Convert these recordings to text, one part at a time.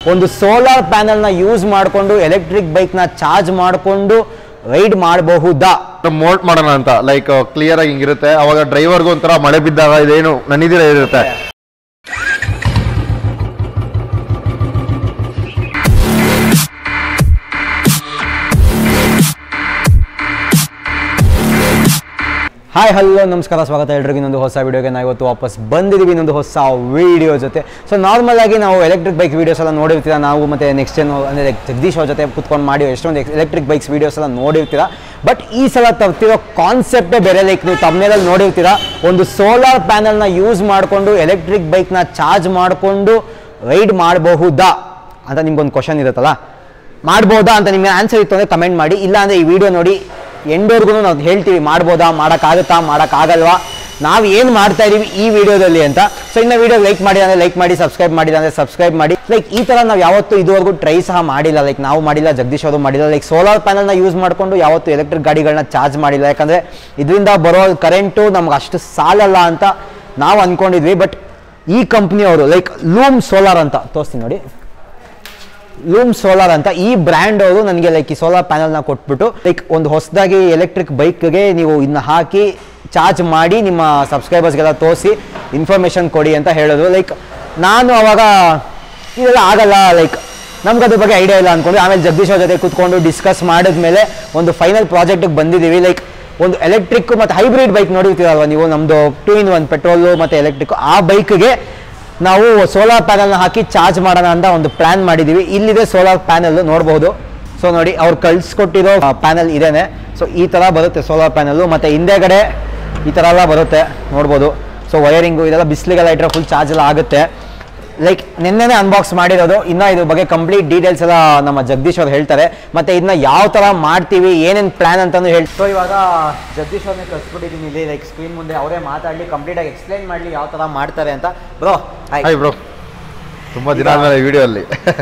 ಒಂದು ಸೋಲಾರ್ ಪ್ಯಾನಲ್ನ ಯೂಸ್ ಮಾಡಿಕೊಂಡು ಎಲೆಕ್ಟ್ರಿಕ್ ಬೈಕ್ನ ಚಾರ್ಜ್ ಮಾಡಿಕೊಂಡು ರೈಡ್ ಮಾಡಬಹುದಾ ಮೋಲ್ಟ್ ಮಾಡೋಣ ಅಂತ ಲೈಕ್ ಕ್ಲಿಯರ್ ಆಗಿ ಹಿಂಗಿರುತ್ತೆ ಅವಾಗ ಡ್ರೈವರ್ಗೂ ಒಂಥರ ಮಳೆ ಬಿದ್ದಾಗ ಇದೇನು ನನಿದಿರ ಇರುತ್ತೆ ಹಾಯ್ ಹಲೋ ನಮಸ್ಕಾರ ಸ್ವಾಗತ ಎಲ್ರಿಗೂ ಇನ್ನೊಂದು ಹೊಸ ವಿಡಿಯೋಗೆ ನಾವು ಇವತ್ತು ವಾಪಸ್ ಬಂದಿದ್ದೀವಿ ಇನ್ನೊಂದು ಹೊಸ ವಿಡಿಯೋ ಜೊತೆ ಸೊ ನಾರ್ಮಲ್ ಆಗಿ ನಾವು ಎಲೆಕ್ಟ್ರಿಕ್ ಬೈಕ್ ವೀಡಿಯೋಸ್ ಎಲ್ಲ ನೋಡಿರ್ತೀರ ನಾವು ಮತ್ತೆ ನೆಕ್ಸ್ಟ್ ಏನು ಅಂದರೆ ಜಗದೀಶ್ ಅವ್ರ ಜೊತೆ ಕುತ್ಕೊಂಡು ಮಾಡಿ ಎಷ್ಟೊಂದು ಎಲೆಕ್ಟ್ರಿಕ್ ಬೈಕ್ಸ್ ವೀಡಿಯೋಸ್ ಎಲ್ಲ ನೋಡಿರ್ತೀರ ಬಟ್ ಈ ಸಲ ತರ್ತಿರೋ ಕಾನ್ಸೆಪ್ಟೇ ಬೇರೆ ಲೈಕ್ ನೀವು ತಮ್ಮನೇಲಿ ನೋಡಿರ್ತೀರ ಒಂದು ಸೋಲಾರ್ ಪ್ಯಾನಲ್ನ ಯೂಸ್ ಮಾಡಿಕೊಂಡು ಎಲೆಕ್ಟ್ರಿಕ್ ಬೈಕ್ನ ಚಾರ್ಜ್ ಮಾಡಿಕೊಂಡು ರೈಡ್ ಮಾಡಬಹುದಾ ಅಂತ ನಿಮ್ಗೊಂದು ಕ್ವಶನ್ ಇರುತ್ತಲ್ಲ ಮಾಡ್ಬೋದಾ ಅಂತ ನಿಮಗೆ ಆನ್ಸರ್ ಇತ್ತು ಅಂದರೆ ಕಮೆಂಟ್ ಮಾಡಿ ಇಲ್ಲ ಅಂದರೆ ಈ ವಿಡಿಯೋ ನೋಡಿ ಎಂಡೋರ್ಗು ನಾವು ಹೇಳ್ತೀವಿ ಮಾಡ್ಬೋದಾ ಮಾಡೋಕ್ಕಾಗುತ್ತಾ ಮಾಡೋಕ್ಕಾಗಲ್ವಾ ನಾವು ಏನು ಮಾಡ್ತಾ ಇದೀವಿ ಈ ವಿಡಿಯೋದಲ್ಲಿ ಅಂತ ಸೊ ಇನ್ನು ವಿಡಿಯೋ ಲೈಕ್ ಮಾಡಿ ಅಂದರೆ ಲೈಕ್ ಮಾಡಿ ಸಬ್ಸ್ಕ್ರೈಬ್ ಮಾಡಿಲ್ಲ ಅಂದರೆ ಸಬ್ಸ್ಕ್ರೈಬ್ ಮಾಡಿ ಲೈಕ್ ಈ ಥರ ನಾವು ಯಾವತ್ತೂ ಇದುವರೆಗೂ ಟ್ರೈ ಸಹ ಮಾಡಿಲ್ಲ ಲೈಕ್ ನಾವು ಮಾಡಿಲ್ಲ ಜಗದೀಶ್ ಅವರು ಮಾಡಿಲ್ಲ ಲೈಕ್ ಸೋಲಾರ್ ಪ್ಯಾನಲ್ನ ಯೂಸ್ ಮಾಡಿಕೊಂಡು ಯಾವತ್ತೂ ಎಲೆಕ್ಟ್ರಿಕ್ ಗಾಡಿಗಳನ್ನ ಚಾರ್ಜ್ ಮಾಡಿಲ್ಲ ಯಾಕಂದರೆ ಇದರಿಂದ ಬರೋ ಕರೆಂಟು ನಮ್ಗೆ ಅಷ್ಟು ಸಾಲಲ್ಲ ಅಂತ ನಾವು ಅಂದ್ಕೊಂಡಿದ್ವಿ ಬಟ್ ಈ ಕಂಪ್ನಿಯವರು ಲೈಕ್ ಲೂಮ್ ಸೋಲಾರ್ ಅಂತ ತೋರಿಸ್ತೀನಿ ನೋಡಿ ಲೂಮ್ ಸೋಲಾರ್ ಅಂತ ಈ ಬ್ರ್ಯಾಂಡ್ ಅವರು ನನಗೆ ಲೈಕ್ ಈ ಸೋಲಾರ್ ಪ್ಯಾನಲ್ನ ಕೊಟ್ಬಿಟ್ಟು ಲೈಕ್ ಒಂದು ಹೊಸದಾಗಿ ಎಲೆಕ್ಟ್ರಿಕ್ ಬೈಕ್ಗೆ ನೀವು ಇನ್ನು ಹಾಕಿ ಚಾರ್ಜ್ ಮಾಡಿ ನಿಮ್ಮ ಸಬ್ಸ್ಕ್ರೈಬರ್ಸ್ಗೆಲ್ಲ ತೋರಿಸಿ ಇನ್ಫಾರ್ಮೇಷನ್ ಕೊಡಿ ಅಂತ ಹೇಳೋದು ಲೈಕ್ ನಾನು ಅವಾಗ ಇದೆಲ್ಲ ಆಗಲ್ಲ ಲೈಕ್ ನಮ್ಗೆ ಅದ್ರ ಬಗ್ಗೆ ಐಡಿಯಾ ಇಲ್ಲ ಅಂದ್ಕೊಂಡು ಆಮೇಲೆ ಜಗದೀಶ್ ಅವ್ರ ಜೊತೆ ಕೂತ್ಕೊಂಡು ಡಿಸ್ಕಸ್ ಮಾಡಿದ್ಮೇಲೆ ಒಂದು ಫೈನಲ್ ಪ್ರಾಜೆಕ್ಟಿಗೆ ಬಂದಿದ್ದೀವಿ ಲೈಕ್ ಒಂದು ಎಲೆಕ್ಟ್ರಿಕ್ ಮತ್ತು ಹೈಬ್ರಿಡ್ ಬೈಕ್ ನೋಡಿರ್ತೀರಲ್ವ ನೀವು ನಮ್ಮದು ಟೂ ಇನ್ ಒನ್ ಪೆಟ್ರೋಲು ಮತ್ತು ಎಲೆಕ್ಟ್ರಿಕ್ ಆ ಬೈಕ್ಗೆ ನಾವು ಸೋಲಾರ್ ಪ್ಯಾನಲ್ನ ಹಾಕಿ ಚಾರ್ಜ್ ಮಾಡೋಣ ಅಂತ ಒಂದು ಪ್ಲಾನ್ ಮಾಡಿದ್ದೀವಿ ಇಲ್ಲಿದೆ ಸೋಲಾರ್ ಪ್ಯಾನಲ್ ನೋಡ್ಬೋದು ಸೊ ನೋಡಿ ಅವ್ರು ಕಳಿಸ್ಕೊಟ್ಟಿರೋ ಪ್ಯಾನಲ್ ಇದೇನೆ ಸೊ ಈ ಥರ ಬರುತ್ತೆ ಸೋಲಾರ್ ಪ್ಯಾನಲ್ಲು ಮತ್ತು ಹಿಂದೆಗಡೆ ಈ ಥರ ಎಲ್ಲ ಬರುತ್ತೆ ನೋಡ್ಬೋದು ಸೊ ವಯರಿಂಗು ಇದೆಲ್ಲ ಬಿಸಿಲಿಗೆಲ್ಲ ಇಟ್ಟರೆ ಫುಲ್ ಚಾರ್ಜ್ ಎಲ್ಲ ಆಗುತ್ತೆ ಲೈಕ್ ನಿನ್ನೆನೇ ಅನ್ಬಾಕ್ಸ್ ಮಾಡಿರೋದು ಇನ್ನು ಇದ್ರ ಬಗ್ಗೆ ಕಂಪ್ಲೀಟ್ ಡೀಟೇಲ್ಸ್ ಎಲ್ಲ ನಮ್ಮ ಜಗದೀಶ್ ಅವ್ರು ಹೇಳ್ತಾರೆ ಮತ್ತೆ ಇದನ್ನ ಯಾವ ಥರ ಮಾಡ್ತೀವಿ ಏನೇನು ಪ್ಲಾನ್ ಅಂತಲೂ ಹೇಳಿ ಸೊ ಇವಾಗ ಜಗದೀಶ್ ಅವ್ರನ್ನೇ ಕಳ್ಸ್ಬಿಟ್ಟಿದ್ದೀನಿ ಇಲ್ಲಿ ಲೈಕ್ ಸ್ಕ್ರೀನ್ ಮುಂದೆ ಅವರೇ ಮಾತಾಡಲಿ ಕಂಪ್ಲೀಟಾಗಿ ಎಕ್ಸ್ಪ್ಲೈನ್ ಮಾಡಲಿ ಯಾವ ಥರ ಮಾಡ್ತಾರೆ ಅಂತ ಬ್ರೋ ಹಾಯ್ ಬ್ರೋ ತುಂಬಾ ದಿನ ಆದ್ಮೇಲೆ ವಿಡಿಯೋ ಅಲ್ಲಿ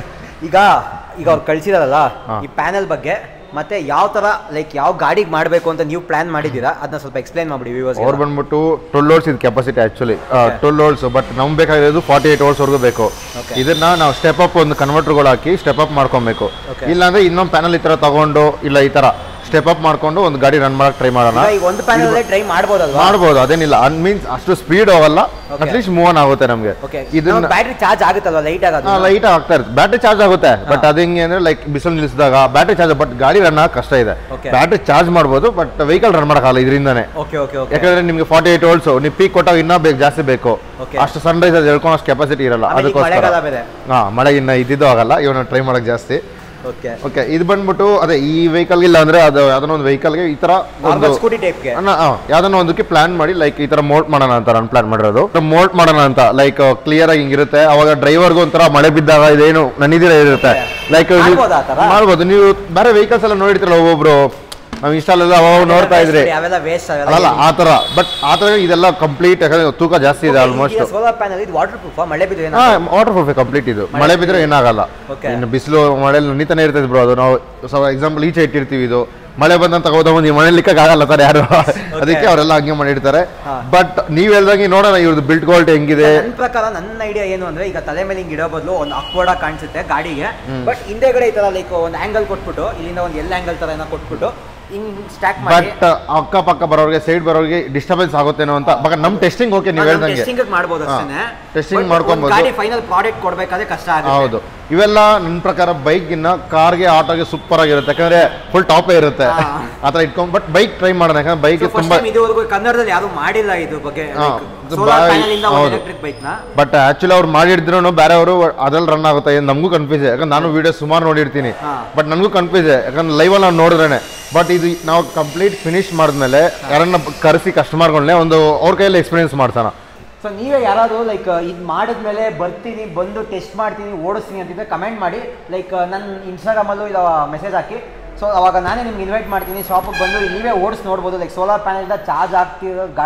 ಈಗ ಈಗ ಅವ್ರು ಕಳ್ಸಿದಾರಲ್ಲ ಹಾ. ಈ ಪ್ಯಾನಲ್ ಬಗ್ಗೆ ಮತ್ತೆ ಯಾವ ಥರ ಲೈಕ್ ಯಾವ ಗಾಡಿಗೆ ಮಾಡಬೇಕು ಅಂತ ನೀವು ಪ್ಲಾನ್ ಮಾಡಿದ್ದೀರಾ ಅದನ್ನ ಸ್ವಲ್ಪ ಎಕ್ಸ್ಪ್ಲೈನ್ ಮಾಡ್ಬಿಡಿ ವ್ಯೂವರ್ಸ್ ಅವ್ರು ಬಂದ್ಬಿಟ್ಟು ಟ್ವೆಲ್ ಓಲ್ಸ್ ಇದು capacity actually twelve volts but ನಮ್ಗೆ ಬೇಕಾಗಿರೋದು ಫಾರ್ಟಿ ಏಟ್ ಓಲ್ಸ್ ವರ್ಗೂ ಬೇಕು Okay. ಇದನ್ನ ನಾವು ಸ್ಟೆಪ್ ಅಪ್ ಒಂದು ಕನ್ವರ್ಟರ್ಗಳು ಹಾಕಿ ಸ್ಟೆಪ್ ಅಪ್ ಮಾಡ್ಕೊಬೇಕು Okay. ಇಲ್ಲಾಂದ್ರೆ ಇನ್ನೊಂದು ಪ್ಯಾನಲ್ ಈ ತರ ತಗೊಂಡು ಇಲ್ಲ ಈ ತರ ಸ್ಟೆಪ್ ಅಪ್ ಮಾಡ್ಕೊಂಡು ಒಂದು ಗಾಡಿ ರನ್ ಮಾಡಕ್ ಟ್ರೈ ಮಾಡೋಣ ಈಗ ಒಂದು ಪ್ಯಾನಲ್ ಟ್ರೈ ಮಾಡ್ಬೋದಲ್ವಾ ಮಾಡ್ಬೋದು ಅದೇನಿಲ್ಲ ಅನ್ ಮೀನ್ಸ್ ಅಷ್ಟು ಸ್ಪೀಡ್ ಹೋಗಲ್ಲ Okay. ಅಟ್ಲೀಸ್ಟ್ ಮೂವ್ ಆನ್ ಆಗುತ್ತೆ ನಮಗೆ ಓಕೆ ಇದನ್ನ ಬ್ಯಾಟ್ರಿ ಚಾರ್ಜ್ ಆಗುತ್ತಲ್ವಾ ಲೈಟ್ ಆಗೋದು ಲೈಟ್ ಆಗ್ತಾ ಇರುತ್ತೆ ಬ್ಯಾಟ್ರಿ ಚಾರ್ಜ್ ಆಗುತ್ತೆ ಬಟ್ ಅದು ಹೆಂಗೆ ಅಂದ್ರೆ ಲೈಕ್ ಬಿಸಿಲು ನಿಲ್ಲಿಸಿದಾಗ ಬ್ಯಾಟ್ರಿ ಚಾರ್ಜ್ ಬಟ್ ಗಾಡಿ ರನ್ ಆಗಕ್ಕೆ ಕಷ್ಟ ಇದೆ Okay. ಬ್ಯಾಟ್ರಿ ಚಾರ್ಜ್ ಮಾಡ್ಬೋದು ಬಟ್ ವೆಹಿಕಲ್ ರನ್ ಮಾಡೋಕ್ಕಾಗಲ್ಲ ಇದರಿಂದಾನೆ ಓಕೆ ಓಕೆ ಓಕೆ ಯಾಕಂದ್ರೆ ನಿಮ್ಗೆ ಫಾರ್ಟಿ ಏಟ್ ಓಲ್ಸ್ ನೀವು ಪೀಕ್ ಕೊಟ್ಟಾಗ ಇನ್ನೂ ಬೇಕು ಜಾಸ್ತಿ ಬೇಕು Okay. ಅಷ್ಟು ಸನ್ ರೈಸ್ ಅದು ಹೇಳ್ಕೊಂಡು ಅಷ್ಟು ಕೆಪಾಸಿಟಿ ಇರಲ್ಲ ಆಮೇಲೆ ಈಗ ಅದಕ್ಕೋಸ್ಕರ ಮಳೆಗಾಲ ಬೇರೆ. ಹಾ ಮಳೆ ಇನ್ನ ಇದ್ದಿದ್ದು ಆಗಲ್ಲ ಇವನು ಟ್ರೈ ಮಾಡಕ್ ಜಾಸ್ತಿ ಓಕೆ ಓಕೆ ಇದು ಬಂದ್ಬಿಟ್ಟು ಅದೇ ಈ ವೆಹಿಕಲ್ ಇಲ್ಲ ಅಂದ್ರೆ ಅದು ಯಾವ್ದನ್ನ ಒಂದು ವೆಹಿಕಲ್ಗೆ ಈ ತರ ಒಂದು ನಾರ್ಮಲ್ ಸ್ಕೂಟಿ ಟೈಪ್ಗೆ ಅನ್ನ- ಆ, ಯಾವ್ದನ್ನ ಒಂದಕ್ಕೆ ಪ್ಲಾನ್ ಮಾಡಿ ಲೈಕ್ ಈ ತರ ಮೋಲ್ಟ್ ಮಾಡೋಣ ಅಂತ ನಾನು ಪ್ಲಾನ್ ಮಾಡಿರೋದು ಮೋಲ್ಟ್ ಮಾಡೋಣ ಅಂತ ಲೈಕ್ ಕ್ಲಿಯರ್ ಆಗಿ ಹಿಂಗಿರುತ್ತೆ ಅವಾಗ ಡ್ರೈವರ್ಗೂ ಒಂಥರ ಮಳೆ ಬಿದ್ದಾಗ ಇದೇನು ನನಿದಿರ ಇರುತ್ತೆ ಲೈಕ್ ಮಾಡ್ಬೋದಾ ಆ ಥರ? ಮಾಡ್ಬೋದು ನೀವು ಬೇರೆ ವೆಹಿಕಲ್ಸ್ ಎಲ್ಲ ನೋಡಿರ್ತೀರಲ್ಲ ಒಬ್ಬೊಬ್ರು ನಾವು ಇನ್ಸ್ಟಾಲೆಲ್ಲ ಅವಾಗ ನೋಡ್ತಾ ಇದ್ರಿ ಅವೆಲ್ಲ ವೇಸ್ಟ್ ಅಲ್ಲ ಆ ತರ ಬಟ್ ಆ ತರ ಇದೆಲ್ಲ ಕಂಪ್ಲೀಟ್ ಯಾಕಂದ್ರೆ ತೂಕ ಜಾಸ್ತಿ ಇದೆ ಆಲ್ಮೋಸ್ಟ್ ಸೋಲಾರ್ ಪ್ಯಾನಲ್ ಇದು ವಾಟರ್ ಪ್ರೂಫ್ ಮಳೆ ಬಿದ್ದು ಹಾ ವಾಟರ್ ಪ್ರೂಫ್ ಕಂಪ್ಲೀಟ್ ಇದು ಮಳೆ ಬಿದ್ರೆ ಏನಾಗಲ್ಲ Okay. ಇನ್ನು ಬಿಸಿಲು ಮಳೆ ನಡೀತಾನೆ ಇರ್ತದೆ ಬ್ರೋ ಅದು ನಾವು ಎಕ್ಸಾಂಪಲ್ ಈಚೆ ಇಟ್ಟಿರ್ತೀವಿ ಇದು ಮಳೆ ಬಂದಂತ ಹೋದ ಈ ಮನೇಲಿ ಆಗಲ್ಲ ತರ ಯಾರು ಅದಕ್ಕೆ ಅವರೆಲ್ಲ ಹಂಗೆ ಮಾಡಿರ್ತಾರೆ ಹಾ. ಬಟ್ ನೀವ್ ಹೇಳ್ದಂಗೆ ನೋಡೋಣ ಇವ್ರದ್ದು ಬಿಲ್ಟ್ ಕ್ವಾಲಿಟಿ ಹೆಂಗಿದೆ ನನ್ನ ಪ್ರಕಾರ ನನ್ನ ಐಡಿಯಾ ಏನು ಅಂದ್ರೆ ಈಗ ತಲೆ ಮೇಲೆ ಹಿಂಗೆ ಇಡೋ ಬದಲು ಒಂದು ಅಕ್ವರ್ಡ್ ಆಗಿ ಕಾಣಿಸುತ್ತೆ ಗಾಡಿಗೆ ಬಟ್ ಹಿಂದೆಗಡೆ ಈ ತರ ಲೈಕ್ ಒಂದು ಆಂಗಲ್ ಕೊಟ್ಬಿಟ್ಟು ಇಲ್ಲಿಂದ ಒಂದು ಎಲ್ ಆಂಗಲ್ ತರ ಏನೋ ಕೊಟ್ಬಿಟ್ಟು ಹಿಂಗ್ ಸ್ಟ್ಯಾಕ್ ಮಾಡಿ ಬಟ್ ಅಕ್ಕ ಪಕ್ಕ ಬರೋರಿಗೆ ಸೈಡ್ ಬರೋರಿಗೆ ಡಿಸ್ಟರ್ಬೆನ್ಸ್ ಆಗುತ್ತೇನೋ ಅಂತ ಬಟ್ ನಮ್ ಟೆಸ್ಟಿಂಗ್ ಓಕೆ ನೀವ್ ಹೇಳ್ದಂಗೆ ಟೆಸ್ಟಿಂಗ್ ಮಾಡ್ಬೋದು ಹಾ. ಅಷ್ಟೇ Testing But ಮಾಡ್ಕೊಬೋದು. ಒಂದ್ ಗಾಡಿ ಫೈನಲ್ ಪ್ರಾಡಕ್ಟ್ ಕೊಡ್ಬೇಕಾದ್ರೆ ಕಷ್ಟ ಆಗುತ್ತೆ ಹೌದು ಇವೆಲ್ಲ ನನ್ನ ಪ್ರಕಾರ ಬೈಕ್ ಇನ್ನ ಕಾರ್ಗೆ ಆಟೋಗೆ ಸೂಪರ್ ಆಗಿರುತ್ತೆ ಯಾಕಂದ್ರೆ ಫುಲ್ ಟಾಪೇ ಇರುತ್ತೆ ಹಾ. ಆತರ ಇಟ್ಕೊಂಡ್ ಬಟ್ ಬೈಕ್ ಟ್ರೈ ಮಾಡೋಣ ಯಾಕಂದ್ರೆ ಬೈಕ್ ಫಸ್ಟ್ ತುಂಬಾ ಟೈಮ್ ಇದುವರೆಗೂ ಕನ್ನಡದಲ್ಲಿ ಯಾರು ಮಾಡಿಲ್ಲ ಇದು ಬಗ್ಗೆ ಹಾ. ಇದು ಸೋಲಾರ್ ಬಾ- ಪ್ಯಾನಲ್ ಇಂದ ಒಂದು ಹೌದು. ಎಲೆಕ್ಟ್ರಿಕ್ ಬೈಕ್ ನ ಬಟ್ ಆಕ್ಚುಲಿ ಅವ್ರು ಮಾಡಿದ್ರು ಬೇರೆಯವರು ಅದ್ರಲ್ಲಿ ರನ್ ಆಗುತ್ತೆ ಏನ್ ನಮಗೂ ಕನ್ಫ್ಯೂಸ್ ಯಾಕಂದ್ರೆ ನಾನು ವಿಡಿಯೋ ಸುಮಾರು ನೋಡಿರ್ತೀನಿ ಹಾ. ಬಟ್ ನನಗೂ ಕನ್ಫ್ಯೂಸ್ ಯಾಕಂದ್ರೆ ಲೈವ್ ಅಲ್ಲಿ ನಾವು ನೋಡಿದ್ರೇನೆ ಬಟ್ ಇದು ನಾವು ಕಂಪ್ಲೀಟ್ ಫಿನಿಶ್ ಮಾಡಿದ್ಮೇಲೆ ಯಾರನ್ನ ಕರೆಸಿ ಕಸ್ಟಮರ್ಗಳನ್ನೇ ಒಂದು ಅವ್ರ ಕೈಯಲ್ಲಿ ಎಕ್ಸ್ಪೀರಿಯನ್ಸ್ ಮಾಡ್ತಾನ ಸೊ ನೀವೇ ಯಾರಾದರೂ ಲೈಕ್ ಇದು ಮಾಡಿದ್ಮೇಲೆ ಬರ್ತೀನಿ ಬಂದು ಟೆಸ್ಟ್ ಮಾಡ್ತೀನಿ ಓಡಿಸ್ತೀನಿ ಅಂತಿದ್ರೆ ಕಮೆಂಟ್ ಮಾಡಿ ಲೈಕ್ ನನ್ನ ಇನ್ಸ್ಟಾಗ್ರಾಮಲ್ಲೂ ಇದು ಮೆಸೇಜ್ ಹಾಕಿ ಸೊ ಅವಾಗ ನಾನೇ ನಿಮ್ಗೆ ಇನ್ವೈಟ್ ಮಾಡ್ತೀನಿ ಶಾಪಿಗೆ ಬಂದು ಇಲ್ಲಿ ನೀವೇ ಓಡಿಸಿ ನೋಡ್ಬೋದು ಲೈಕ್ ಸೋಲಾರ್ ಪ್ಯಾನಲ್ದ ಚಾರ್ಜ್ ಆಗ್ತಿರೋ ಗಾಡಿ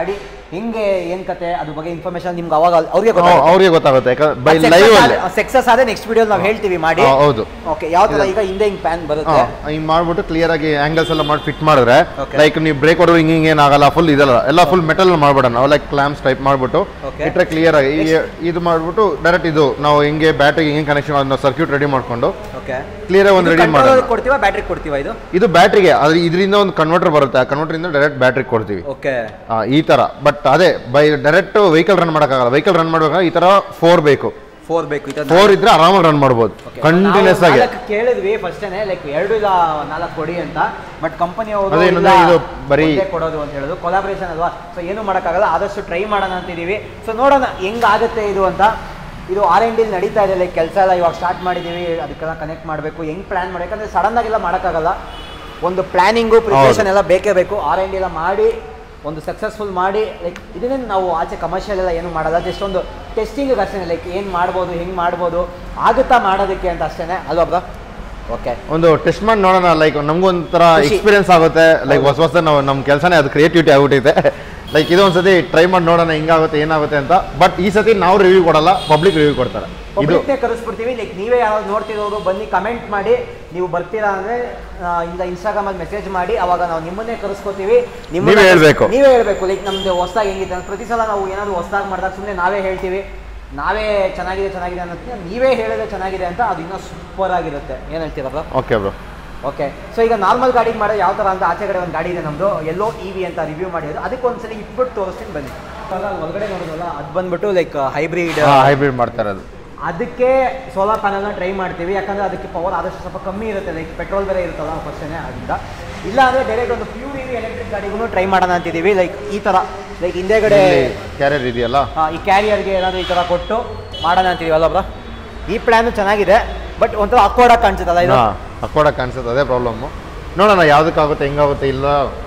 ಹೆಂಗೆ ಏನ್ ಕತೆ ಅದ್ರ ಬಗ್ಗೆ ಇನ್ಫಾರ್ಮೇಶನ್ ನಿಮ್ಗೆ ಅವಾಗ ಅವ್ರಿಗೆ ಗೊತ್ತಾಗುತ್ತೆ ಅವ್ರಿಗೆ ಗೊತ್ತಾಗುತ್ತೆ ಬೈ ಲೈವ್ ಅಲ್ಲಿ ಸಕ್ಸಸ್ ಆದ್ರೆ ನೆಕ್ಸ್ಟ್ ವಿಡಿಯೋ ನಾವು ಹೇಳ್ತೀವಿ ಮಾಡಿ ಆ, ಹೌದು ಓಕೆ ಯಾವ ತರ ಈಗ ಹಿಂದೆ ಹಿಂಗ್ ಪ್ಯಾನ್ ಬರುತ್ತೆ ಹಿಂಗ್ ಮಾಡ್ಬಿಟ್ಟು ಕ್ಲಿಯರ್ ಆಗಿ ಆಂಗಲ್ಸ್ ಎಲ್ಲ ಮಾಡಿ ಫಿಟ್ ಮಾಡಿದ್ರೆ Okay. ಲೈಕ್ ನೀವು ಬ್ರೇಕ್ ಹೊಡೆದು ಹಿಂಗ್ ಹಿಂಗ್ ಏನಾಗಲ್ಲ ಫುಲ್ ಇದಲ್ಲ ಎಲ್ಲ ಫುಲ್ ಮೆಟಲ್ ಮಾಡ್ಬಿಡೋಣ ನಾವು ಲೈಕ್ ಕ್ಲಾಮ್ಸ್ ಟೈಪ್ ಮಾಡ್ಬಿಟ್ಟು Okay. ಇಟ್ರೆ ಕ್ಲಿಯರ್ ಆಗಿ ಈ ಇದು ಮಾಡ್ಬಿಟ್ಟು ಡೈರೆಕ್ಟ್ ಇದು ನಾವು ಹಿಂಗೆ ಬ್ಯಾಟ್ರಿ ಹಿಂಗೆ ಕನೆಕ್ಷನ್ ಅದನ್ನ ಸರ್ಕ್ಯೂಟ್ ರೆಡಿ ಮಾಡ್ಕೊಂಡು ಓಕೆ ಕ್ಲಿಯರ್ ಆಗಿ ಒಂದು ರೆಡಿ ಮಾಡೋಣ ಕೊಡ್ತೀವಾ ಬ್ಯಾಟ್ರಿ ಕೊಡ್ತೀವಾ ಇದು ಇದು ಬ್ಯಾಟ್ರಿಗೆ ಅದ್ರ ಇದರಿಂದ ಒಂದು ಕನ್ವರ್ಟರ್ ಬರುತ್ತೆ ಆ ಕನ್ವರ್ಟರ್ ಇಂದ ಡೈರೆಕ್ಟ್ ಬ್ಯಾಟ್ರಿ ಕೊಡ್ತೀವಿ ಓಕೆ ಆ, ಈ ತರ ಬಟ್ ಅದೇ ಬೈ ಡೈರೆಕ್ಟ್ ವೆಹಿಕಲ್ ರನ್ ಮಾಡೋಕ್ಕಾಗಲ್ಲ ವೆಹಿಕಲ್ ರನ್ ಮಾಡ್ಬೇಕಾದ್ರೆ ಈ ತರ ಫೋರ್ ಬೇಕು ಫೋರ್ ಬೇಕು ಇದನ್ನ ಫೋರ್ ಇದ್ರೆ ಆರಾಮಾಗಿ ರನ್ ಮಾಡ್ಬೋದು ಕಂಟಿನ್ಯೂಸ್ ಆಗಿ ನಾಲ್ಕು ಕೇಳಿದ್ವಿ ಫಸ್ಟೇನೆ ಲೈಕ್ ಎರಡು ಇಲ್ಲ ನಾಲ್ಕು ಕೊಡಿ ಅಂತ ಬಟ್ ಕಂಪನಿ ಅವರು ಅದೇನಂದ್ರೆ ಇದು ಬರೀ- ಕೊಡೋದು ಅಂತ ಹೇಳೋದು ಕೊಲಾಬ್ರೇಷನ್ ಅಲ್ವಾ ಸೊ ಏನು ಮಾಡೋಕ್ಕಾಗಲ್ಲ ಆದಷ್ಟು ಟ್ರೈ ಮಾಡೋಣ ಅಂತಿದೀವಿ ಸೊ ನೋಡೋಣ ಹೆಂಗಾಗುತ್ತೆ ಇದು ಅಂತ ಇದು ಆರ್ ಎನ್ ಡಿಲ್ ನಡೀತಾ ಇದೆ ಲೈಕ್ ಕೆಲಸ ಎಲ್ಲ ಇವಾಗ ಸ್ಟಾರ್ಟ್ ಮಾಡಿದೀವಿ ಅದಕ್ಕೆಲ್ಲ ಕನೆಕ್ಟ್ ಮಾಡಬೇಕು ಹೆಂಗ್ ಪ್ಲಾನ್ ಮಾಡಿ ಯಾಕಂದ್ರೆ ಸಡನ್ ಆಗೆಲ್ಲ ಮಾಡೋಕ್ಕಾಗಲ್ಲ ಒಂದು ಪ್ಲಾನಿಂಗು ಪ್ರಿಪರೇಷನ್ ಎಲ್ಲ ಬೇಕೇ ಬೇಕು ಆರ್ ಎನ್ ಡಿ ಎಲ್ಲ ಮಾಡಿ ಒಂದು ಸಕ್ಸಸ್ಫುಲ್ ಮಾಡಿ ಲೈಕ್ ಇದನ್ನೇ ನಾವು ಆಚೆ ಕಮರ್ಷಿಯಲ್ ಎಲ್ಲ ಏನು ಮಾಡಲ್ಲ ಜಸ್ಟ್ ಒಂದು ಟೆಸ್ಟಿಂಗ್ ಅಷ್ಟೇ ಲೈಕ್ ಏನು ಮಾಡ್ಬೋದು ಹೆಂಗೆ ಮಾಡ್ಬೋದು ಆಗುತ್ತಾ ಮಾಡೋದಕ್ಕೆ ಅಂತ ಅಷ್ಟೇ ಅಲ್ವಾ ಬ್ರೋ ಓಕೆ ಒಂದು ಟೆಸ್ಟ್ ಮಾಡಿ ನೋಡೋಣ ಲೈಕ್ ನಮ್ಗೊಂಥರ ಖುಷಿ. ಎಕ್ಸ್ಪೀರಿಯನ್ಸ್ ಆಗುತ್ತೆ ಲೈಕ್ ಹೊಸ ಹೊಸ ನಾವು ನಮ್ಮ ಕೆಲಸನೇ ಅದು ಕ್ರಿಯೇಟಿವಿಟಿ ಆಗ್ಬಿಟ್ಟಿದೆ ಲೈಕ್ ಇದು ಒಂದ್ಸತಿ ಟ್ರೈ ಮಾಡಿ ನೋಡೋಣ ಹಿಂಗಾಗುತ್ತೆ ಏನಾಗುತ್ತೆ ಅಂತ ಬಟ್ ಈ ಸತಿ ನಾವು ರಿವ್ಯೂ ಕೊಡಲ್ಲ ಪಬ್ಲಿಕ್ ರಿವ್ಯೂ ಕೊಡ್ತಾರೆ ಇದು ಪಬ್ಲಿಕ್ನೇ ಕರೆಸ್ಬಿಡ್ತೀವಿ ಲೈಕ್ ನೀವೇ ಯಾರಾದ್ರು ನೋಡ್ತಿರೋರು ಬನ್ನಿ ಕಮೆಂಟ್ ಮಾಡಿ ನೀವು ಬರ್ತೀರಾ ಅಂದ್ರೆ ಆ, ಇಲ್ಲ ಇನ್ಸ್ಟಾಗ್ರಾಮ್ ಅಲ್ಲಿ ಮೆಸೇಜ್ ಮಾಡಿ ಅವಾಗ ನಾವು ನಿಮ್ಮನ್ನೇ ಕರೆಸ್ಕೋತೀವಿ ನೀವೇ ಹೇಳ್ಬೇಕು. ನೀವೇ ಹೇಳ್ಬೇಕು ಲೈಕ್ ನಮ್ದು ಹೊಸದಾಗಿ ಹೆಂಗಿದೆ ಅಂತ ಪ್ರತಿ ಸಲ ನಾವು ಏನಾದ್ರು ಹೊಸದಾಗಿ ಮಾಡಿದಾಗ ಸುಮ್ಮನೆ ನಾವೇ ಹೇಳ್ತೀವಿ ನಾವೇ ಚೆನ್ನಾಗಿದೆ ಚೆನ್ನಾಗಿದೆ ಅನ್ನೋದಕ್ಕೆ ನೀವೇ ಹೇಳಿದ್ರೆ ಚೆನ್ನಾಗಿದೆ ಅಂತ ಅದು ಇನ್ನೂ ಸೂಪರ್ ಆಗಿರುತ್ತೆ ಏನು ಹೇಳ್ತೀರಾ bro okay bro okay so ಈಗ ನಾರ್ಮಲ್ ಗಾಡಿಗೆ ಮಾಡೋದು ಯಾವ ಥರ ಅಂತ ಆಚೆ ಕಡೆ ಒಂದು ಗಾಡಿ ಇದೆ ನಮ್ಮದು ಎಲ್ಲೋ ಇ ವಿ ಅಂತ ರಿವ್ಯೂ ಮಾಡಿದ್ರು ಅದಕ್ಕೆ ಒಂದ್ಸಲಿ ಇಟ್ಬಿಟ್ಟು ತೋರಿಸ್ತೀನಿ ಬನ್ನಿ ಇವಾಗ ಒಳಗಡೆ ನೋಡೋದಲ್ಲ ಅದು ಬಂದ್ಬಿಟ್ಟು ಲೈಕ್ ಹೈಬ್ರಿಡ್ ಹೈಬ್ರಿಡ್ ಮಾಡ್ತಾ ಇರೋದು ಅದಕ್ಕೆ ಸೋಲಾರ್ ಪ್ಯಾನಲ್ನ ಟ್ರೈ ಮಾಡ್ತೀವಿ ಯಾಕಂದ್ರೆ ಅದಕ್ಕೆ ಪವರ್ ಆದಷ್ಟು ಸ್ವಲ್ಪ ಕಮ್ಮಿ ಇರುತ್ತೆ ಲೈಕ್ ಪೆಟ್ರೋಲ್ ಬೇರೆ ಇರುತ್ತಲ್ಲ ಫಸ್ಟೇ ಅದರಿಂದ ಇಲ್ಲ ಅಂದರೆ ಡೈರೆಕ್ಟ್ ಒಂದು ಪ್ಯೂರ್ ಇವಿ ಎಲೆಕ್ಟ್ರಿಕ್ ಗಾಡಿಗೂ ಟ್ರೈ ಮಾಡೋಣ ಅಂತಿದ್ದೀವಿ ಲೈಕ್ ಈ ಥರ ಲೈಕ್ ಹಿಂದೆಗಡೆ ಕ್ಯಾರಿಯರ್ ಇದೆಯಲ್ಲ ಆ, ಈ ಕ್ಯಾರಿಯರ್ಗೆ ಏನಾದರೂ ಈ ಥರ ಕೊಟ್ಟು ಮಾಡೋಣ ಅಂತಿದ್ದೀವಿ ಅಲ್ಲ ಬ್ರೋ ಈ ಪ್ಲ್ಯಾನು ಚೆನ್ನಾಗಿದೆ ಬಟ್ ಒಂಥರ ಅಕ್ವರ್ಡಾಗಿ ಕಾಣಿಸುತ್ತಲ್ಲ ಇದು ಹಾಕೊಡಕ್ ಕಾಣಿಸುತ್ತೆ ಅದೇ ಪ್ರಾಬ್ಲಮ್ ನೋಡೋಣ ಯಾವ್ದಕ್ಕಾಗುತ್ತೆ ಹೆಂಗಾಗುತ್ತೆ ಇಲ್ಲ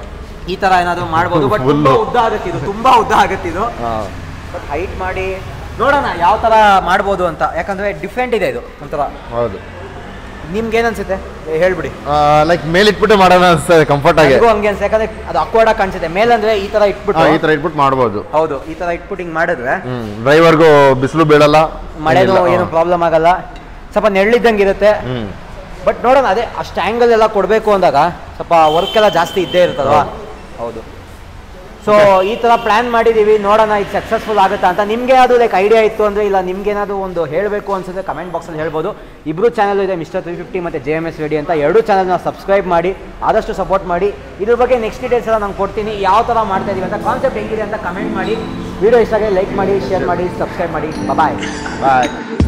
ಈ ತರ ಏನಾದ್ರು ಮಾಡ್ಬೋದು ಬಟ್ Full. ತುಂಬಾ ಉದ್ದ ಆಗುತ್ತೆ ಇದು ತುಂಬಾ ಉದ್ದ ಆಗುತ್ತೆ ಇದು ಬಟ್ ಹೈಟ್ ಮಾಡಿ ನೋಡೋಣ ಯಾವ ತರ ಮಾಡ್ಬೋದು ಅಂತ ಯಾಕಂದ್ರೆ ಡಿಫ್ರೆಂಟ್ ಇದೆ ಇದು ಒಂಥರ ಹೌದು ನಿಮ್ಗೆ ಏನ್ ಅನ್ಸುತ್ತೆ ಏ, ಹೇಳ್ಬಿಡಿ ಲೈಕ್ ಮೇಲಿಟ್ಬಿಟ್ಟು ಮಾಡೋಣ ಅನ್ಸ್ತದೆ ಕಂಫರ್ಟ್ ಆಗಿ ನನಗೂ ಹಂಗೆ ಅನ್ಸುತ್ತೆ ಯಾಕಂದ್ರೆ ಅದು ಅಕ್ವರ್ಡ್ ಕಾಣಿಸುತ್ತೆ ಮೇಲಂದ್ರೆ ಈ ತರ ಆ, ಇಟ್ಬಿಟ್ಟು ಈ ತರ ಇಟ್ಬಿಟ್ಟು ಮಾಡ್ಬೋದು ಹೌದು ಈ ತರ ಇಟ್ಬಿಟ್ಟು ಹಿಂಗ್ ಮಾಡಿದ್ರೆ ಹ್ಮ್ ಡ್ರೈವರ್ಗೂ ಬಿಸಿಲು ಬೀಳಲ್ಲ ಮಳೆನೂ ಏನಿಲ್ಲ. ಏನು ಪ್ರಾಬ್ಲಮ್ ಆಗಲ್ಲ ಸ್ವಲ್ಪ ನೆರಳಿದ್ದಂಗೆ ಇರುತ್ತೆ ಹ್ಮ್ ಬಟ್ ನೋಡೋಣ ಅದೇ ಅಷ್ಟು ಆ್ಯಂಗಲ್ ಎಲ್ಲ ಕೊಡಬೇಕು ಅಂದಾಗ ಸ್ವಲ್ಪ ವರ್ಕ್ ಎಲ್ಲ ಜಾಸ್ತಿ ಇದ್ದೇ ಇರುತ್ತಲ್ವಾ ಹೌದು ಸೊ ಈ ಥರ ಪ್ಲ್ಯಾನ್ ಮಾಡಿದ್ದೀವಿ ನೋಡೋಣ ಇದು ಸಕ್ಸಸ್ಫುಲ್ ಆಗುತ್ತಾ ಅಂತ ನಿಮಗೆ ಅದು ಲೈಕ್ ಐಡಿಯಾ ಇತ್ತು ಅಂದರೆ ಇಲ್ಲ ನಿಮ್ಗೇನಾದ್ರು ಒಂದು ಹೇಳಬೇಕು ಅನ್ಸಿದ್ರೆ ಕಮೆಂಟ್ ಬಾಕ್ಸಲ್ಲಿ ಹೇಳ್ಬೋದು ಇಬ್ಬರು ಚಾನಲ್ ಇದೆ ಮಿಸ್ಟರ್ ತ್ರೀ ಫಿಫ್ಟಿ ಮತ್ತು ಜೆ ಎಮ್ ಎಸ್ ರೆಡಿ ಅಂತ ಎರಡು ಚಾನಲ್ನ ಸಬ್ಸ್ಕ್ರೈಬ್ ಮಾಡಿ ಆದಷ್ಟು ಸಪೋರ್ಟ್ ಮಾಡಿ ಇದ್ರ ಬಗ್ಗೆ ನೆಕ್ಸ್ಟ್ ಡೀಟೇಲ್ಸ್ ಎಲ್ಲ ನಾನು ಕೊಡ್ತೀನಿ ಯಾವ ಥರ ಮಾಡ್ತಾ ಇದೀವಿ ಅಂತ ಕಾನ್ಸೆಪ್ಟ್ ಹೆಂಗಿದೆ ಅಂತ ಕಮೆಂಟ್ ಮಾಡಿ ವಿಡಿಯೋ ಇಷ್ಟ ಆಗಿ ಲೈಕ್ ಮಾಡಿ ಶೇರ್ ಮಾಡಿ ಸಬ್ಸ್ಕ್ರೈಬ್ ಮಾಡಿ ಬಾಯ್ ಬಾಯ್